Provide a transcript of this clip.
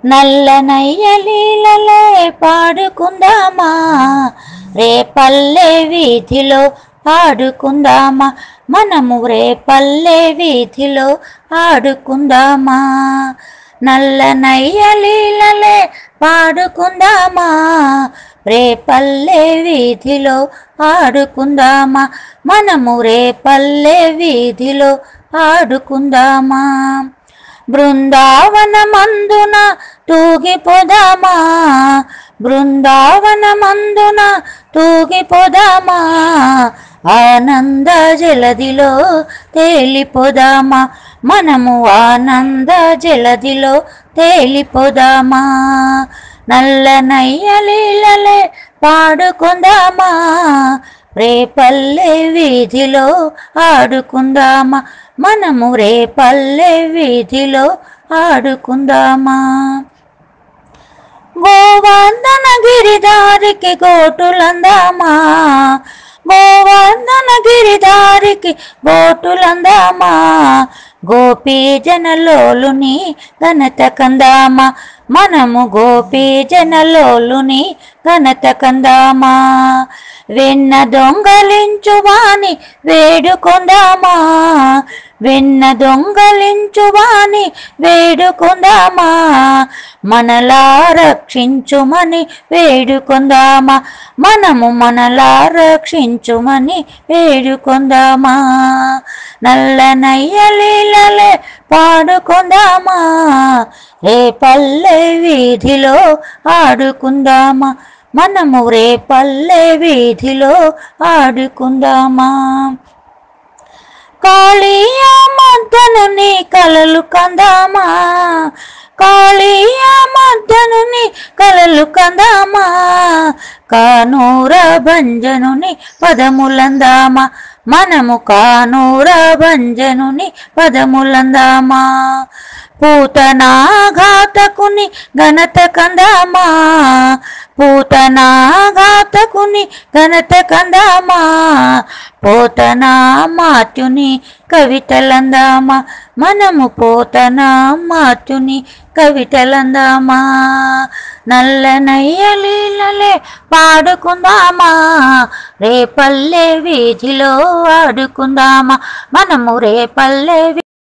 నల్ల నయ్యలీలలే పాడుకుందామా రేపల్లె వీధిలో ఆడుకుందామా మనము రేపల్లె వీధిలో ఆడుకుందామా నల్ల నయ్యలీలలే పాడుకుందామా రేపల్లె వీధిలో ఆడుకుందామా మనము రేపల్లె వీధిలో ఆడుకుందామా బృందావనమందున తూగిపోదామా బృందావనమందున తూగిపోదామా ఆనంద జలదిలో తేలిపోదామా మనము ఆనంద జలదిలో తేలిపోదామా నల్ల నయ్యలీలలే పాడుకుందామా రేపల్లె వీధిలో ఆడుకుందామా మనము రేపల్లె వీధిలో ఆడుకుందామా గోవర్ధన గిరిదారికి గోటులందామా గోవర్ధన గిరిదారికి గోటులందామా గోపీ జనలోలుని ఘనత కందామా మనము గోపీ జనలోలుని ఘనత కందామా వెన్న దొంగలించువాని వేడుకొందామా వెన్న దొంగలించువాని వేడుకొందామా మనలా రక్షించుమని వేడుకొందామా మనము మనలా రక్షించుమని వేడుకొందామా నల్ల నయ్యలీలలే పాడుకొందామా రేపల్లె వీధిలో ఆడుకుందామా మనము రేపల్లె వీధిలో ఆడుకుందామా కాళీయా మద్దను నీ కలలు కందామా కాళీయా మద్దను నీ కలలు కందామా కానూర భంజనుని పదములందామా మనము కానూర భంజనుని పదములందామా పూతనా ఘాతకుని ఘనత కందామా పూతనా ఘాతకుని ఘనత కందామా పోతనా మాత్యుని కవితలందామా మనము పోతనా మాత్యుని కవితలందామా నల్ల నయ్యలీలలే పాడుకుందామా రేపల్లె వీధిలో ఆడుకుందామా మనము రేపల్లె